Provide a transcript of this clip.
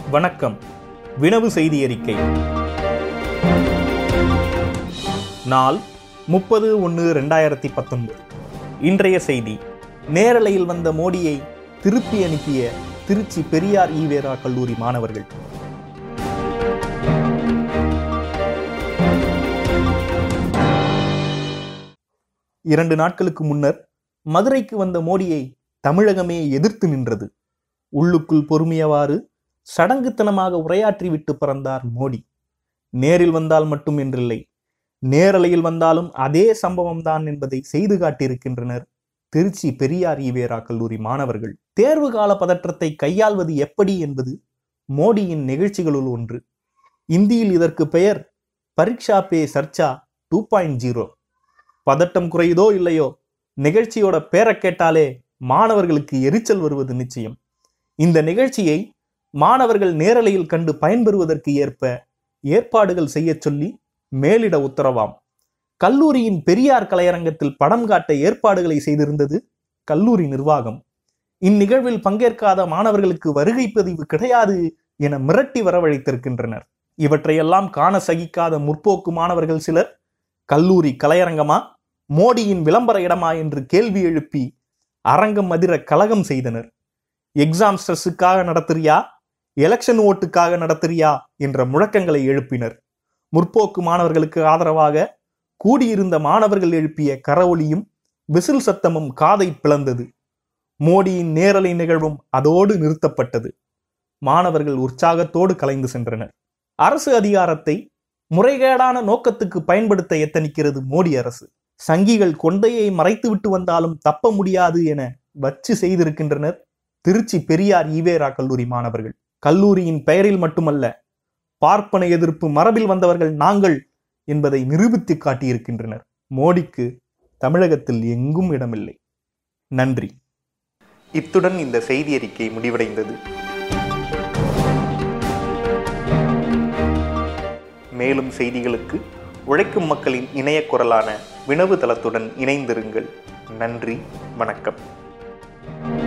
வணக்கம் வினவு செய்தி அறிக்கை நாள் முப்பது ஒன்று ரெண்டாயிரத்தி பத்தொன்பது இன்றைய செய்தி நேரலையில் வந்த மோடியை திருப்பி அனுப்பிய திருச்சி பெரியார் ஈவேரா கல்லூரி மாணவர்கள் இரண்டு நாட்களுக்கு முன்னர் மதுரைக்கு வந்த மோடியை தமிழகமே எதிர்த்து நின்றது உள்ளுக்குள் பொறுமையவாறு சடங்குத்தனமாக உரையாற்றிவிட்டு பறந்தார் மோடி நேரில் வந்தால் மட்டும் என்றில்லை நேரலையில் வந்தாலும் அதே சம்பவம்தான் என்பதை செய்து காட்டியிருக்கின்றனர் திருச்சி பெரியார் ஈவேரா கல்லூரி மாணவர்கள் தேர்வு கால பதற்றத்தை கையாள்வது எப்படி என்பது மோடியின் நிகழ்ச்சிகளுள் ஒன்று இந்தியில் இதற்கு பெயர் Pariksha pe Charcha two point zero பதட்டம் குறையுதோ இல்லையோ நிகழ்ச்சியோட பேரை கேட்டாலே மாணவர்களுக்கு எரிச்சல் வருவது நிச்சயம் இந்த நிகழ்ச்சியை மாணவர்கள் நேரலையில் கண்டு பயன்பெறுவதற்கு ஏற்ப ஏற்பாடுகள் செய்யச் சொல்லி மேலிட உத்தரவாம் கல்லூரியின் பெரியார் கலையரங்கத்தில் படம் காட்ட ஏற்பாடுகளை செய்திருந்தது கல்லூரி நிர்வாகம் இந்நிகழ்வில் பங்கேற்காத மாணவர்களுக்கு வருகை பதிவு கிடையாது என மிரட்டி வரவழைத்திருக்கின்றனர் இவற்றையெல்லாம் காண சகிக்காத முற்போக்கு மாணவர்கள் சிலர் கல்லூரி கலையரங்கமா மோடியின் விளம்பர இடமா என்று கேள்வி எழுப்பி அரங்கம் அதிர கலகம் செய்தனர் எக்ஸாம் ஸ்ட்ரெஸ்ஸுக்காக நடத்துறியா எலெக்ஷன் ஓட்டுக்காக நடத்துறியா என்ற முழக்கங்களை எழுப்பினர் முற்போக்கு மாணவர்களுக்கு ஆதரவாக கூடியிருந்த மாணவர்கள் எழுப்பிய கரவொலியும் விசில் சத்தமும் காதை பிளந்தது மோடியின் நேரலை நிகழ்வும் அதோடு நிறுத்தப்பட்டது மாணவர்கள் உற்சாகத்தோடு கலைந்து சென்றனர் அரசு அதிகாரத்தை முறைகேடான நோக்கத்துக்கு பயன்படுத்த எத்தனிக்கிறது மோடி அரசு சங்கிகள் கொண்டையை மறைத்துவிட்டு வந்தாலும் தப்ப முடியாது என வச்சு செய்திருக்கின்றனர் திருச்சி பெரியார் ஈவேரா கல்லூரி மாணவர்கள் கல்லூரியின் பெயரில் மட்டுமல்ல பார்ப்பன எதிர்ப்பு மரபில் வந்தவர்கள் நாங்கள் என்பதை நிரூபித்து காட்டியிருக்கின்றனர் மோடிக்கு தமிழகத்தில் எங்கும் இடமில்லை நன்றி இத்துடன் இந்த செய்தி அறிக்கை முடிவடைந்தது மேலும் செய்திகளுக்கு உழைக்கும் மக்களின் இணைய குரலான வினவு தளத்துடன் இணைந்திருங்கள் நன்றி வணக்கம்